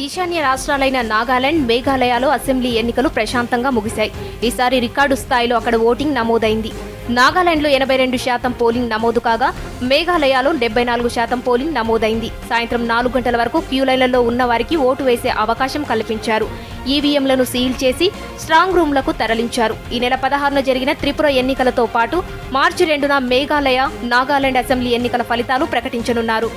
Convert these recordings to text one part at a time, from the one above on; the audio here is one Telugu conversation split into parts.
ఈశాన్య రాష్ట్రాలైన నాగాలాండ్ మేఘాలయలో అసెంబ్లీ ఎన్నికలు ప్రశాంతంగా ముగిశాయి ఈసారి రికార్డు స్థాయిలో అక్కడ ఓటింగ్ నమోదైంది నాగాలాండ్లో ఎనభై రెండు శాతం పోలింగ్ నమోదు కాగా మేఘాలయలో డెబ్బై నాలుగు శాతం పోలింగ్ నమోదైంది సాయంత్రం నాలుగు గంటల వరకు క్యూ లైన్లలో ఉన్న వారికి ఓటు వేసే అవకాశం కల్పించారు ఈవీఎంలను సీల్ చేసి స్ట్రాంగ్ రూమ్లకు తరలించారు ఈ నెల పదహారున జరిగిన త్రిపుర ఎన్నికలతో పాటు మార్చి రెండున మేఘాలయ నాగాలాండ్ అసెంబ్లీ ఎన్నికల ఫలితాలు ప్రకటించనున్నారు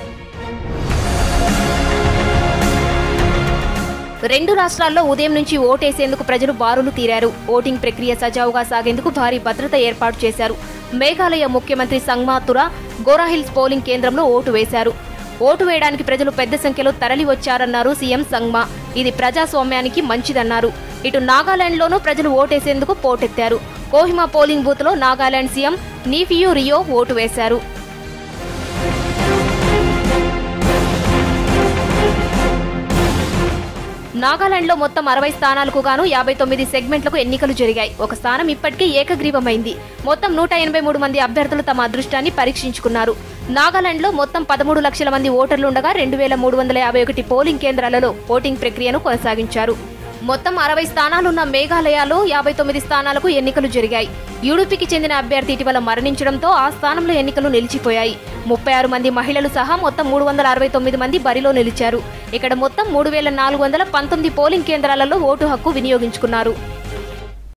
రెండు రాష్ట్రాల్లో ఉదయం నుంచి ఓటేసేందుకు ప్రజలు బారులు తీరారు ఓటింగ్ ప్రక్రియ సజావుగా సాగేందుకు భారీ భద్రత ఏర్పాటు చేశారు మేఘాలయ ముఖ్యమంత్రి సంగ్మాతురా గోరాహిల్స్ పోలింగ్ కేంద్రంలో ఓటు వేశారు ఓటు వేయడానికి ప్రజలు పెద్ద సంఖ్యలో తరలి వచ్చారన్నారు సీఎం సంగ్మా ఇది ప్రజాస్వామ్యానికి మంచిదన్నారు ఇటు నాగాలాండ్లోనూ ప్రజలు ఓటేసేందుకు పోటెత్తారు కోహిమా పోలింగ్ బూత్లో నాగాలాండ్ సీఎం నీఫియూ రియో ఓటు వేశారు నాగాలాండ్లో మొత్తం అరవై స్థానాలకు గాను యాభై తొమ్మిది సెగ్మెంట్లకు ఎన్నికలు జరిగాయి ఒక స్థానం ఇప్పటికే ఏకగ్రీవమైంది మొత్తం నూట ఎనభై మూడు మంది అభ్యర్థులు తమ అదృష్టాన్ని పరీక్షించుకున్నారు నాగాలాండ్లో మొత్తం పదమూడు లక్షల మంది ఓటర్లుండగా రెండు వేల మూడు వందల యాభై ఒకటి పోలింగ్ కేంద్రాలలో ఓటింగ్ ప్రక్రియను కొనసాగించారు మొత్తం అరవై స్థానాలున్న మేఘాలయలో యాభై తొమ్మిది స్థానాలకు ఎన్నికలు జరిగాయి యూడీపీకి చెందిన అభ్యర్థి ఇటీవల మరణించడంతో ఆ స్థానంలో ఎన్నికలు నిలిచిపోయాయి ముప్పై ఆరు మంది మహిళలు సహా మొత్తం మూడు వందల అరవై తొమ్మిది మంది బరిలో నిలిచారు ఇక్కడ మొత్తం మూడు వేల నాలుగు వందల పంతొమ్మిది పోలింగ్ కేంద్రాలలో ఓటు హక్కు వినియోగించుకున్నారు